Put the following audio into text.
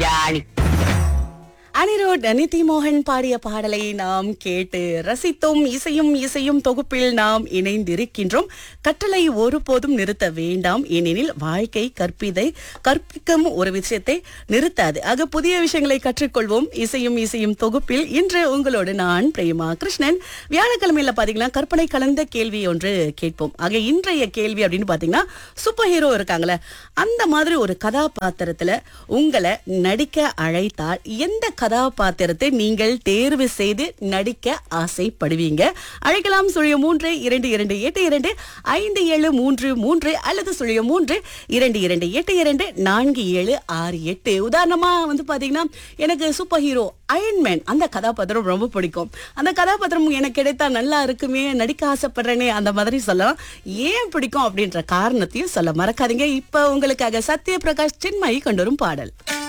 கல்யாணி அனிருத் நிதி மோகன் பாடிய பாடலை நாம் கேட்டு ரசித்தோம் இசையும் இசையும் தொகுப்பில் நாம் இணைந்திருக்கின்றோம் கட்டளை ஒருபோதும் நிறுத்த வேண்டாம் ஏனெனில் வாழ்க்கை கற்பிதை கற்பிக்கும் ஒரு விஷயத்தை நிறுத்தாது ஆக புதிய விஷயங்களை கற்றுக்கொள்வோம் இசையும் இசையும் தொகுப்பில் இன்று உங்களோடு நான் பிரேமா கிருஷ்ணன் வியாழக்கிழமையில பாத்தீங்கன்னா கற்பனை கலந்த கேள்வி ஒன்று கேட்போம் ஆக இன்றைய கேள்வி அப்படின்னு பாத்தீங்கன்னா சூப்பர் ஹீரோ இருக்காங்களே அந்த மாதிரி ஒரு கதாபாத்திரத்துல உங்களை நடிக்க அழைத்தால் எந்த கதாபாத்திரத்தை நீங்கள் தேர்வு செய்து நடிக்க ஆசைப்படுவீங்க அழைக்கலாம் சுழிய மூன்று இரண்டு இரண்டு எட்டு இரண்டு ஐந்து ஏழு மூன்று மூன்று அல்லது சுழிய மூன்று இரண்டு இரண்டு எட்டு இரண்டு நான்கு ஏழு ஆறு எட்டு உதாரணமா வந்து பாத்தீங்கன்னா எனக்கு சூப்பர் ஹீரோ அயன்மேன் அந்த கதாபாத்திரம் ரொம்ப பிடிக்கும் அந்த கதாபாத்திரம் எனக்கு கிடைத்தா நல்லா இருக்குமே நடிக்க ஆசைப்படுறேனே அந்த மாதிரி சொல்லலாம் ஏன் பிடிக்கும் அப்படின்ற காரணத்தையும் சொல்ல மறக்காதீங்க இப்ப உங்களுக்காக சத்யபிரகாஷ் சின்மயி கொண்டு வரும் பாடல்